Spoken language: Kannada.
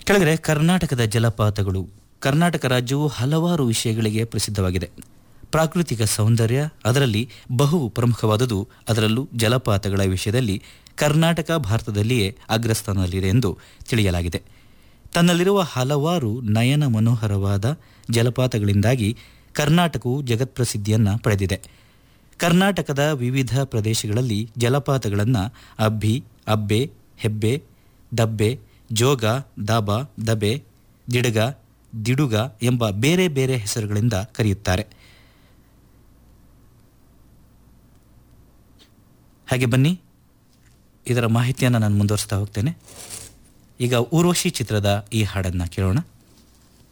ಕೆಳಗಡೆ ಕರ್ನಾಟಕದ ಜಲಪಾತಗಳು ಕರ್ನಾಟಕ ರಾಜ್ಯವು ಹಲವಾರು ವಿಷಯಗಳಿಗೆ ಪ್ರಸಿದ್ಧವಾಗಿದೆ ಪ್ರಾಕೃತಿಕ ಸೌಂದರ್ಯ ಅದರಲ್ಲಿ ಬಹು ಪ್ರಮುಖವಾದುದು ಅದರಲ್ಲೂ ಜಲಪಾತಗಳ ವಿಷಯದಲ್ಲಿ ಕರ್ನಾಟಕ ಭಾರತದಲ್ಲಿಯೇ ಅಗ್ರಸ್ಥಾನದಲ್ಲಿದೆ ಎಂದು ತಿಳಿಯಲಾಗಿದೆ ತನ್ನಲ್ಲಿರುವ ಹಲವಾರು ನಯನ ಮನೋಹರವಾದ ಜಲಪಾತಗಳಿಂದಾಗಿ ಕರ್ನಾಟಕವು ಜಗತ್ಪ್ರಸಿದ್ಧಿಯನ್ನು ಪಡೆದಿದೆ ಕರ್ನಾಟಕದ ವಿವಿಧ ಪ್ರದೇಶಗಳಲ್ಲಿ ಜಲಪಾತಗಳನ್ನು ಅಬ್ಬಿ ಅಬ್ಬೆ ಹೆಬ್ಬೆ ದಬ್ಬೆ ಜೋಗ ದಾಬ ದಬೆ ದಿಡಗ ದಿಡುಗ ಎಂಬ ಬೇರೆ ಬೇರೆ ಹೆಸರುಗಳಿಂದ ಕರೆಯುತ್ತಾರೆ ಹಾಗೆ ಬನ್ನಿ ಇದರ ಮಾಹಿತಿಯನ್ನು ನಾನು ಮುಂದುವರಿಸ್ತಾ ಹೋಗ್ತೇನೆ ಈಗ ಊರ್ವಶಿ ಚಿತ್ರದ ಈ ಹಾಡನ್ನು ಕೇಳೋಣ